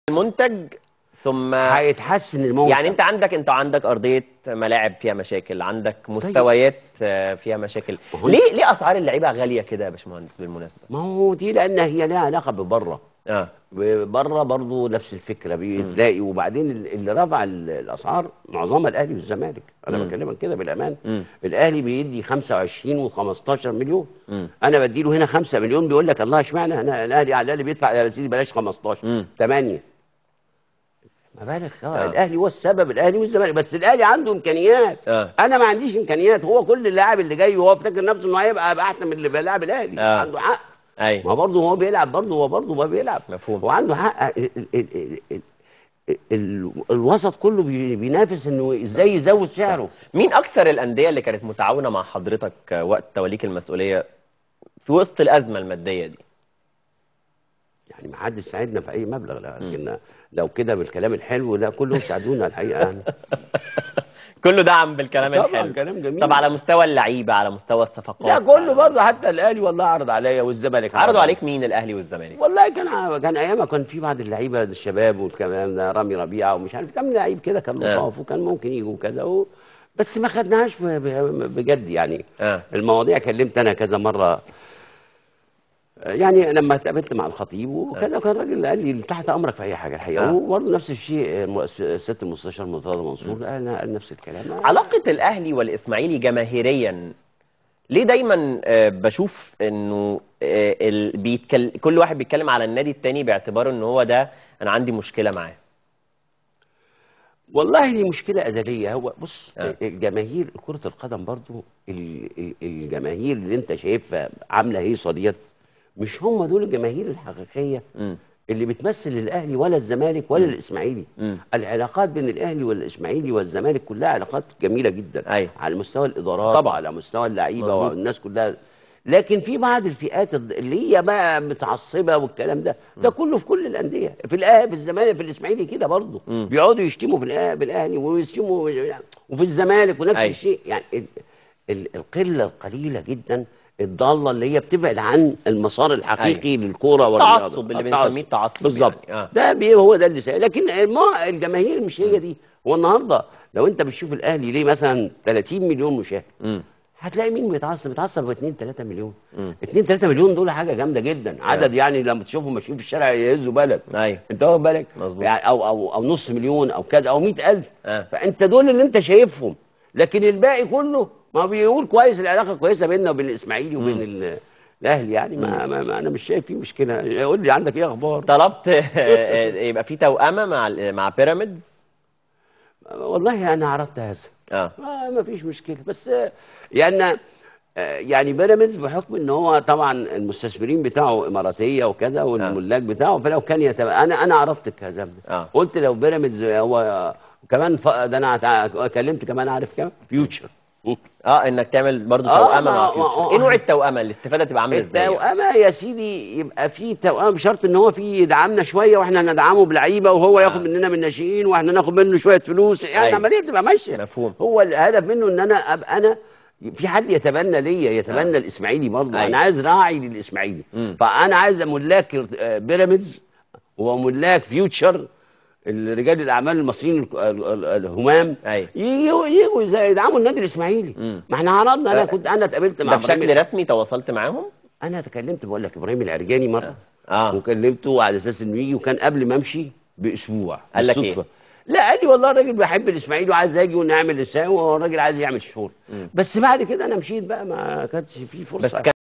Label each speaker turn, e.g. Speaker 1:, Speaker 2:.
Speaker 1: المنتج ثم
Speaker 2: هيتحسن الموقع
Speaker 1: يعني انت عندك انت عندك ارضيه ملاعب فيها مشاكل عندك مستويات آه، فيها مشاكل
Speaker 2: ما هو-
Speaker 1: ليه ليه اسعار اللعيبه غاليه كده يا باشمهندس بالمناسبه
Speaker 2: ما هو دي لان هي لها علاقه ببره
Speaker 1: اه
Speaker 2: بره برضه نفس الفكره بتلاقي وبعدين ال- اللي رفع ال- الاسعار معظمها الاهلي والزمالك انا
Speaker 1: مم.
Speaker 2: بكلمك كده بالامان
Speaker 1: مم.
Speaker 2: الاهلي بيدي 25 و15 مليون
Speaker 1: مم.
Speaker 2: انا بديله هنا 5 مليون بيقول لك الله اشمعنى انا الاهلي على الاقل بيدفع يا سيدي بلاش 15
Speaker 1: مم.
Speaker 2: 8 ما بالك اه
Speaker 1: آه.
Speaker 2: الاهلي هو السبب الاهلي والزمالك بس الاهلي عنده امكانيات
Speaker 1: آه.
Speaker 2: انا ما عنديش امكانيات هو كل اللاعب اللي جاي وهو فاكر نفسه انه هيبقى هيبقى احسن من اللي بيلعب الاهلي
Speaker 1: آه.
Speaker 2: عنده حق
Speaker 1: ايوه
Speaker 2: ما برضه هو بيلعب برضه هو برضه ما بيلعب
Speaker 1: مفهوم.
Speaker 2: هو عنده حق ال ال ال ال ال ال الوسط كله بي- بينافس انه ازاي يزود سعره
Speaker 1: مين اكثر الانديه اللي كانت متعاونه مع حضرتك آه، وقت توليك المسؤوليه في وسط الازمه الماديه دي
Speaker 2: يعني ما حدش ساعدنا في اي مبلغ لكن لو كده بالكلام الحلو لا كلهم ساعدونا الحقيقه يعني
Speaker 1: كله دعم بالكلام
Speaker 2: طبعاً،
Speaker 1: الحلو
Speaker 2: كلام جميل.
Speaker 1: طب على مستوى اللعيبه على مستوى الصفقات
Speaker 2: لا كله
Speaker 1: على-
Speaker 2: برضه حتى الاهلي والله عرض عليا والزمالك عرض
Speaker 1: عرضوا
Speaker 2: عليا.
Speaker 1: عليك مين الاهلي والزمالك
Speaker 2: والله كان ع- كان ايامها كان في بعض اللعيبه الشباب والكلام ده رامي ربيعه ومش عارف كم لعيب كده كان
Speaker 1: آه.
Speaker 2: مصاب وكان ممكن يجوا كذا و... بس ما خدناهاش ب- ب- بجد يعني
Speaker 1: اه
Speaker 2: المواضيع كلمت انا كذا مره يعني لما اتقابلت مع الخطيب وكذا كان الراجل قال لي تحت امرك في اي حاجه الحقيقه
Speaker 1: آه.
Speaker 2: وبرضه نفس الشيء المؤس- الست المستشار مرتضى منصور قال قال نفس الكلام
Speaker 1: علاقه الاهلي والاسماعيلي جماهيريا ليه دايما آه، بشوف انه آه، ال- بيتكل... كل واحد بيتكلم على النادي التاني باعتباره ان هو ده انا عندي مشكله معاه
Speaker 2: والله دي مشكلة أزلية هو بص
Speaker 1: آه.
Speaker 2: الجماهير كرة القدم برضو ال- ال- الجماهير اللي أنت شايفها عاملة هيصة ديت مش هم دول الجماهير الحقيقية
Speaker 1: مم.
Speaker 2: اللي بتمثل الأهلي ولا الزمالك ولا
Speaker 1: مم.
Speaker 2: الإسماعيلي
Speaker 1: مم.
Speaker 2: العلاقات بين الأهلي والإسماعيلي والزمالك كلها علاقات جميلة جدا
Speaker 1: أيوة.
Speaker 2: على مستوى الإدارات
Speaker 1: طبعا.
Speaker 2: وعلى مستوى اللعيبة
Speaker 1: مظبوط.
Speaker 2: والناس كلها لكن في بعض الفئات الض- اللي هي بقى متعصبه والكلام ده ده كله في كل الانديه في الاهلي في الزمالك في الاسماعيلي كده برضه
Speaker 1: مم.
Speaker 2: بيقعدوا يشتموا في الأهلي بالاهلي ويشتموا وفي الزمالك ونفس
Speaker 1: أيوة.
Speaker 2: الشيء يعني ال ال القله القليله جدا الضاله اللي هي بتبعد عن المسار الحقيقي للكوره والرياضه
Speaker 1: التعصب اللي
Speaker 2: التعصب.
Speaker 1: بنسميه التعصب
Speaker 2: بالظبط
Speaker 1: يعني. آه.
Speaker 2: ده بي هو ده اللي سأل. لكن ما الجماهير مش هي دي هو النهارده لو انت بتشوف الاهلي ليه مثلا 30 مليون مشاهد
Speaker 1: مم.
Speaker 2: هتلاقي مين بيتعصب بيتعصب ب 2 3 مليون
Speaker 1: مم.
Speaker 2: 2 3 مليون دول حاجه جامده جدا عدد يعني لما تشوفهم ماشيين في الشارع يهزوا بلد
Speaker 1: ايوه
Speaker 2: انت واخد بالك
Speaker 1: مظبوط.
Speaker 2: يعني او او او نص مليون او كذا او 100000
Speaker 1: آه.
Speaker 2: فانت دول اللي انت شايفهم لكن الباقي كله ما بيقول كويس العلاقه كويسه بيننا وبين الاسماعيلي وبين ال- الاهلي يعني ما, ما, ما انا مش شايف فيه مشكله قول لي عندك ايه اخبار
Speaker 1: طلبت آه، يبقى في توأمة مع ال- مع بيراميدز
Speaker 2: والله انا عرضت هذا
Speaker 1: اه
Speaker 2: ما ما فيش مشكله بس آه، يعني آه، يعني بيراميدز بحكم ان هو طبعا المستثمرين بتاعه اماراتيه وكذا والملاك بتاعه فلو كان يتبع انا انا عرضت كذا
Speaker 1: آه.
Speaker 2: قلت لو بيراميدز هو كمان ف... ده انا هتع- كلمت كمان عارف كام فيوتشر
Speaker 1: اه انك تعمل برضو
Speaker 2: آه،
Speaker 1: توأمة
Speaker 2: ما-
Speaker 1: مع
Speaker 2: ما-
Speaker 1: فيوتشر
Speaker 2: ما-
Speaker 1: ايه نوع التوأمة الاستفادة تبقى عاملة ازاي يعني؟
Speaker 2: التوأمة يا سيدي يبقى في توأمة بشرط ان هو في يدعمنا شويه واحنا ندعمه بلعيبه وهو ياخد مننا من الناشئين واحنا ناخد منه شويه فلوس يعني
Speaker 1: أيوة.
Speaker 2: العمليه تبقى ماشيه
Speaker 1: مفهوم.
Speaker 2: هو الهدف منه ان انا ابقى انا في حد يتبنى ليا يتبنى
Speaker 1: آه.
Speaker 2: الاسماعيلي برضه
Speaker 1: أيوة.
Speaker 2: انا عايز راعي للاسماعيلي
Speaker 1: مم.
Speaker 2: فانا عايز ملاك آه، بيراميدز وملاك فيوتشر رجال الاعمال المصريين ال- ال- ال- الهمام
Speaker 1: أيوة.
Speaker 2: يجوا يجوا زي- يدعموا النادي الاسماعيلي
Speaker 1: مم.
Speaker 2: ما احنا عرضنا انا
Speaker 1: آه.
Speaker 2: كنت انا اتقابلت مع
Speaker 1: ده
Speaker 2: إبراهيم
Speaker 1: بشكل رسمي تواصلت معاهم
Speaker 2: انا تكلمت بقول لك ابراهيم العرجاني مره
Speaker 1: اه
Speaker 2: وكلمته على اساس انه يجي وكان قبل ما امشي باسبوع
Speaker 1: قال لك
Speaker 2: بالصدفة.
Speaker 1: إيه؟
Speaker 2: لا قال لي والله الراجل بيحب الاسماعيلي وعايز اجي ونعمل لسان والراجل عايز يعمل شغل
Speaker 1: مم.
Speaker 2: بس بعد كده انا مشيت بقى ما كانش في فرصه
Speaker 1: بس